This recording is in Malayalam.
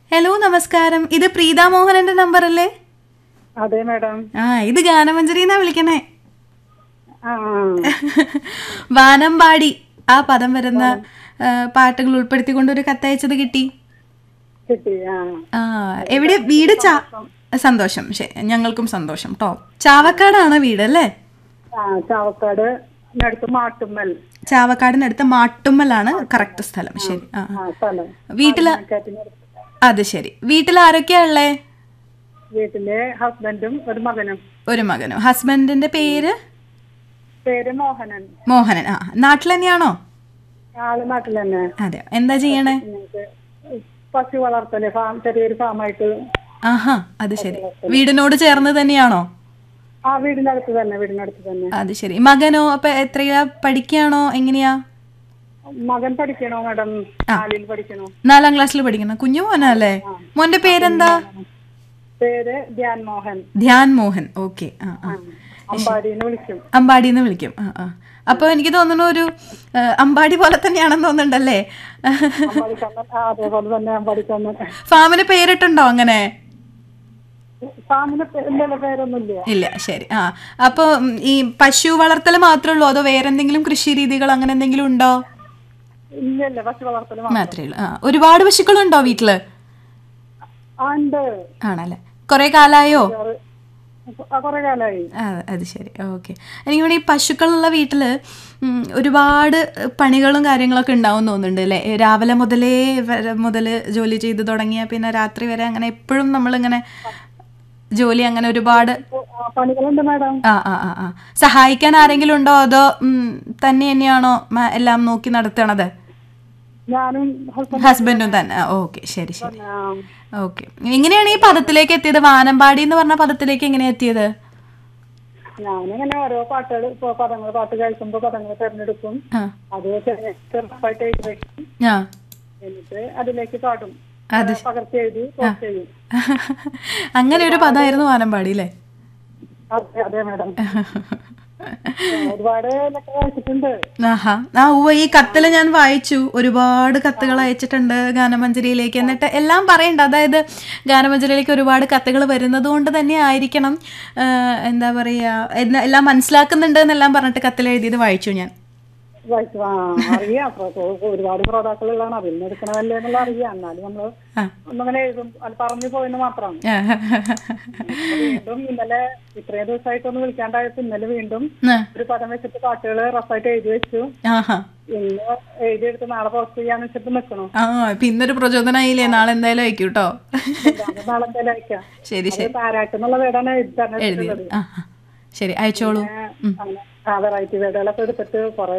ഹലോ നമസ്കാരം ഇത് പ്രീത മോഹനന്റെ നമ്പർ അല്ലേ അതെ മാഡം ആ ഇത് ഗാനമഞ്ജരി എന്നാ വിളിക്കണേ ആ വാനമ്പാടി ആ പദം വരുന്ന ആ, പാട്ടുകൾ ഉൾപ്പെടുത്തിക്കൊണ്ട് ഒരു കത്തയച്ചത് കിട്ടി കിട്ടി ആ ആ എവിടെ വീട് ചാ സന്തോഷം ശരി ഞങ്ങൾക്കും സന്തോഷം ട്ടോ ചാവക്കാടാണ് വീട് അല്ലേ ആ ചാവക്കാട് അടുത്ത് മാട്ടുമ്മൽ ചാവക്കാടിനടുത്ത് മാട്ടുമ്മലാണ് കറക്റ്റ് സ്ഥലം ശരി ആ ആ. ആ സ്ഥലം വീട്ടില് കാറ്റിനടുത്ത്. അത് ശരി വീട്ടിൽ ആരൊക്കെയാ ഉള്ളേ വീട്ടിലെ ഹസ്ബൻഡും ഒരു മകനും ഒരു മകനും ഹസ്ബൻഡിന്റെ പേര് പേര് മോഹനൻ മോഹനൻ ആ നാട്ടിൽ തന്നെയാണോ ആള് നാട്ടിൽ തന്നെ അതെ എന്താ ചെയ്യണേ ഞങ്ങൾക്ക് പശു വളർത്തല് ഫാം ചെറിയൊരു ഫാമായിട്ട് ആഹാ അത് ശരി വീടിനോട് ചേർന്ന് തന്നെയാണോ ആ വീടിനടുത്ത് തന്നെ വീടിനടുത്ത് തന്നെ അത് ശരി മകനോ അപ്പൊ എത്രയാ പഠിക്കുകയാണോ എങ്ങനെയാ മകൻ പഠിക്കണോ മാഡം നാലിൽ പഠിക്കണോ നാലാം ക്ലാസ്സിൽ പഠിക്കുന്ന കുഞ്ഞു മോനല്ലേ മോന്റെ പേരെന്താ പേര് ധ്യാൻ മോഹൻ ധ്യാൻ മോഹൻ ഓക്കെ ആ ആ അമ്പാടിന്ന് വിളിക്കും അമ്പാടിന്ന് വിളിക്കും ആ ആ അപ്പൊ എനിക്ക് തോന്നുന്നു ഒരു ആ, അമ്പാടി പോലെ തന്നെയാണെന്ന് തോന്നുന്നുണ്ടല്ലേ അമ്പാടിക്കണ്ണൻ ആ അതേപോലെ തന്നെ അമ്പാടിക്കണ്ണൻ ഫാമിന് പേരിട്ടുണ്ടോ അങ്ങനെ ഫാമിന് എന്തെങ്കിലും പേരൊന്നുമില്ല ഇല്ല ശരി ആ അപ്പൊ ഉം, ഈ പശു വളർത്തൽ മാത്രമേ ഉള്ളൂ അതോ വേറെ എന്തെങ്കിലും കൃഷി രീതികൾ അങ്ങനെ എന്തെങ്കിലും ഉണ്ടോ ഇല്ലല്ല പശു വളർത്തല് മാത്രം. മാത്രമേ ഉള്ളൂ ആ ഒരുപാട് പശുക്കളുണ്ടോ വീട്ടില് ആ ഉണ്ട് ആണല്ലേ കുറെ കാലായോ വേറെ- ആ കുറെ കാലായി ആ, അത് ശരി ഓക്കെ എനിക്കിവിടെ ഈ പശുക്കളുള്ള വീട്ടിൽ ഒരുപാട് പണികളും കാര്യങ്ങളൊക്കെ ഉണ്ടാവും തോന്നുന്നുണ്ട് അല്ലേ രാവിലെ മുതലേ മുതൽ ജോലി ചെയ്ത് തുടങ്ങിയ പിന്നെ രാത്രി വരെ അങ്ങനെ എപ്പോഴും നമ്മളിങ്ങനെ ജോലി അങ്ങനെ ഒരുപാട് ആ, പണികളുണ്ട് മാഡം ആ ആ ആ ആ സഹായിക്കാൻ ആരെങ്കിലും ഉണ്ടോ അതോ ഉം, തന്നെ തന്നെയാണോ മ- എല്ലാം നോക്കി നടത്തണത് ഞാനും ഹസ്ബൻഡ് ഹസ്ബൻഡും തന്നെ ഓക്കെ ശരി ശരി ഓക്കെ എങ്ങനെയാണ് ഈ പദത്തിലേക്ക് എത്തിയത് വാനമ്പാടി എന്ന് പറഞ്ഞ പദത്തിലേക്ക് എങ്ങനെയാ എത്തിയത് ഞാനിങ്ങനെ ഓരോ പാട്ടുകൾ ഇപ്പൊ പദങ്ങൾ പാട്ട് കേൾക്കുമ്പോ പദങ്ങൾ തിരഞ്ഞെടുക്കും ആ അത് ചെറുപ്പായിട്ട് എഴുതി വെക്കും ആ എന്നിട്ട് അതിലേക്ക് പാടും അത് പകർത്തി എഴുതി പോസ്റ്റ് ചെയ്യും അങ്ങനെ ഒരു പദമായിരുന്നു വാനമ്പാടി അല്ലേ അതെ അതെ മാഡം ഒരുപാട് ലെറ്റർ വായിച്ചിട്ടുണ്ട് ആഹാ ആ ഉവ്വ ഈ കത്തില് ഞാൻ വായിച്ചു ഒരുപാട് കത്തുകൾ അയച്ചിട്ടുണ്ട് ഗാനമഞ്ജരിയിലേക്ക് എന്നിട്ട് എല്ലാം പറയണ്ട അതായത് ഗാനമഞ്ജരിയിലേക്ക് ഒരുപാട് കത്തുകൾ വരുന്നത് കൊണ്ട് തന്നെ ആയിരിക്കണം ആ, എന്താ പറയാ എന്ന- എല്ലാം മനസ്സിലാക്കുന്നുണ്ട് എന്നെല്ലാം പറഞ്ഞിട്ട് കത്തിൽ എഴുതിയത് വായിച്ചു ഞാൻ വായിച്ചു ആ അറിയാം അപ്പൊ ഒരുപാട് ശ്രോതാക്കളുള്ളതാണ് അതിൽ നിന്ന് എടുക്കണമല്ലേ എന്നുള്ള അറിയാം എന്നാലും നമ്മള് ആ. ഒന്നിങ്ങനെ എഴുതും അത് പറഞ്ഞു പോയെന്ന് മാത്രം ആ. വീണ്ടും ഇന്നലെ ഇത്രയും ദിവസമായിട്ടൊന്ന് വിളിക്കാണ്ടായപ്പോ ഇന്നലെ വീണ്ടും ആ. ഒരു പദം വെച്ചിട്ട് പാട്ടുകൾ റഫായിട്ട് എഴുതി വെച്ചു ആഹാ ഇന്ന് എഴുതിയെടുത്ത് നാളെ പോസ്റ്റ് ചെയ്യാന്ന് വെച്ചിട്ട് നിൽക്കണു ആ ഇപ്പൊ ഇന്നൊരു പ്രചോദനമായില്ലേ നാളെ എന്തായാലും അയക്കും കേട്ടോ നാളെ എന്തായാലും അയക്കാം ശരി ശരി അത് താരാട്ട് എന്നുള്ള വേർഡാണ് എഴുതി എഴുതി തന്നിട്ടുള്ളത് ആ ആ. ശരി അയച്ചോളൂ അങ്ങനെ ആ വെറൈറ്റി വേർഡുകളൊക്കെ എടുത്തിട്ട് കുറെ